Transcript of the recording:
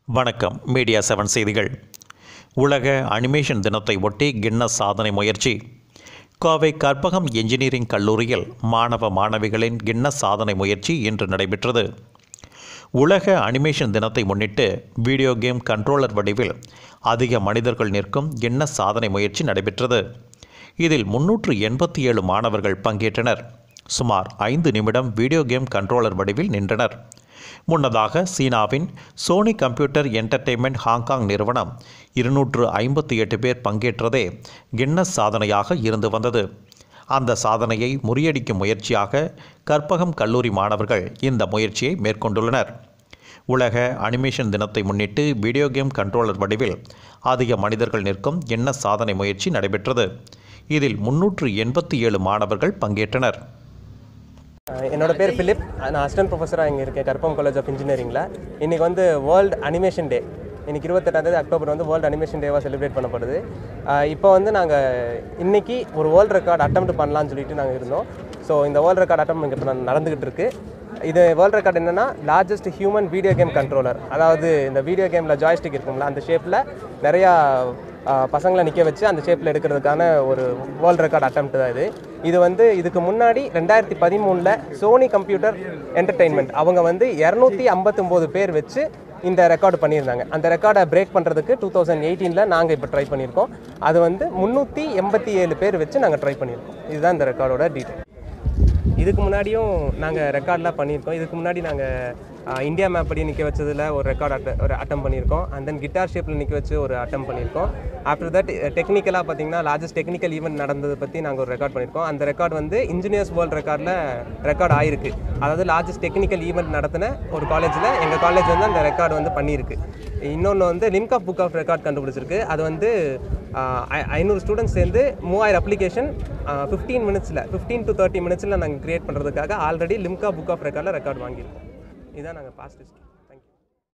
வணக்கம் media seven செய்திகள் உலக அனிமேஷன் தினத்தை ஒட்டி கின்னஸ் சாதனை முயற்சி கோவை கற்பகம் என்ஜினியரிங் கல்லூரியில் மாணவ மாணவிகளின் கின்னஸ் சாதனை முயற்சி இன்று நடைபெற்றது உலக அனிமேஷன் தினத்தை முன்னிட்டு வீடியோ கேம் கண்ட்ரோலர் வடிவில் அதிக மனிதர்கள் நிற்கும் கின்னஸ் சாதனை முயற்சி நடைபெற்றது இதில் முன்னூற்று எண்பத்தி ஏழு மாணவர்கள் பங்கேற்றனர் சுமார் ஐந்து நிமிடம் வீடியோ கேம் கண்ட்ரோலர் வடிவில் நின்றனர் முன்னதாக சீனாவின் சோனி கம்ப்யூட்டர் என்டர்டெயின்மெண்ட் ஹாங்காங் நிறுவனம் இருநூற்று ஐம்பத்தி எட்டு பேர் பங்கேற்றதே கின்னஸ் சாதனையாக இருந்து வந்தது அந்த சாதனையை முறியடிக்கும் முயற்சியாக கற்பகம் கல்லூரி மாணவர்கள் இந்த முயற்சியை மேற்கொண்டுள்ளனர் உலக அனிமேஷன் தினத்தை முன்னிட்டு வீடியோ கேம் கண்ட்ரோலர் வடிவில் அதிக மனிதர்கள் நிற்கும் கின்னஸ் சாதனை முயற்சி நடைபெற்றது இதில் முன்னூற்று எண்பத்தி ஏழு மாணவர்கள் பங்கேற்றனர் அஹ் என்னோட பேர் பிலிப் நான் அசிஸ்டன்ட் ப்ரொஃபஸராக இங்கே இருக்கேன் கற்பம் காலேஜ் ஆஃப் இன்ஜினியரிங்கில் இன்றைக்கி வந்து வேர்ல்டு அனிமேஷன் டே இன்றைக்கி இருபத்தெட்டாந்தேதி அக்டோபர் வந்து வேர்ல்டு அனிமேஷன் டேவாக செலிப்ரேட் பண்ணப்படுது அஹ் இப்போ வந்து நாங்கள் இன்றைக்கி ஒரு வேர்ல்டு ரெக்கார்ட் அட்டெம்ப்ட் பண்ணலாம்னு சொல்லிட்டு நாங்கள் இருந்தோம் ஸோ இந்த வேர்ல்டு ரெக்கார்ட் அட்டம் இங்கே இப்போ நடந்துகிட்டு இருக்கு இது வேர்ல்டு ரெக்கார்ட் என்னென்னா largest human video game controller அதாவது இந்த வீடியோ கேமில் ஜாய்ஸ்டிக் இருக்கும்ல அந்த ஷேப்பில் நிறையா ஆஹ் பசங்களை நிற்க வச்சு அந்த ஷேப்பில் எடுக்கிறதுக்கான ஒரு வேர்ல்டு ரெக்கார்ட் அட்டம்ப்ட் தான் இது இது வந்து இதுக்கு முன்னாடி ரெண்டாயிரத்தி பதிமூணில் சோனி கம்ப்யூட்டர் என்டர்டெயின்மெண்ட் அவங்க வந்து இரநூத்தி ஐம்பத்தொம்போது பேர் வச்சு இந்த ரெக்கார்டு பண்ணியிருந்தாங்க அந்த ரெக்கார்டை பிரேக் பண்ணுறதுக்கு டூ தௌசண்ட் எயிட்டீனில் நாங்கள் இப்போ ட்ரை பண்ணியிருக்கோம் அது வந்து முந்நூற்றி எண்பத்தி ஏழு பேர் வச்சு நாங்கள் ட்ரை பண்ணியிருக்கோம் இதுதான் இந்த ரெக்கார்டோட டீட்டெயில் இதுக்கு முன்னாடியும் நாங்கள் ரெக்கார்ட்லாம் பண்ணியிருக்கோம் இதுக்கு முன்னாடி நாங்கள் இந்தியா மேப் படி நிற்க வச்சதில் ஒரு ரெக்கார்ட் அட்ட ஒரு அட்டம் பண்ணியிருக்கோம் அண்ட் தென் கிட்டார் ஷேப்பில் நிற்க வச்சு ஒரு அட்டம் பண்ணியிருக்கோம் ஆஃப்டர் தட் டெக்னிக்கலாக பார்த்தீங்கன்னா லார்ஜஸ்ட் டெக்னிக்கல் ஈவெண்ட் நடந்ததை பற்றி நாங்கள் ஒரு ரெக்கார்ட் பண்ணியிருக்கோம் அந்த ரெக்கார்ட் வந்து இன்ஜினியர்ஸ் வேர்ல்ட் ரெக்கார்டில் ரெக்கார்ட் ஆயிருக்கு அதாவது லார்ஜஸ்ட் டெக்னிக்கல் ஈவெண்ட் நடத்தின ஒரு காலேஜில் எங்கள் காலேஜ் வந்து அந்த ரெக்கார்டு வந்து பண்ணியிருக்கு இன்னொன்று வந்து லிம்கா புக் ஆஃப் ரெக்கார்ட் கண்டுபிடிச்சிருக்கு அது வந்து ஆஹ் ஐ- ஐநூறு ஸ்டூடெண்ட்ஸ் சேர்ந்து மூவாயிரம் அப்ளிகேஷன் ஃபிஃப்டீன் மினிட்ஸில் ஃபிஃப்டீன் டு தேர்ட்டி மினிட்ஸில் நாங்கள் கிரியேட் பண்ணுறதுக்காக ஆல்ரெடி லிம்கா புக் ஆஃப் ரெக்கார்டில் ரெக்கார்ட் வாங்கியிருக்கோம் இதுதான் நாங்கள் பாஸ்ட் ஹிஸ்ட்ரி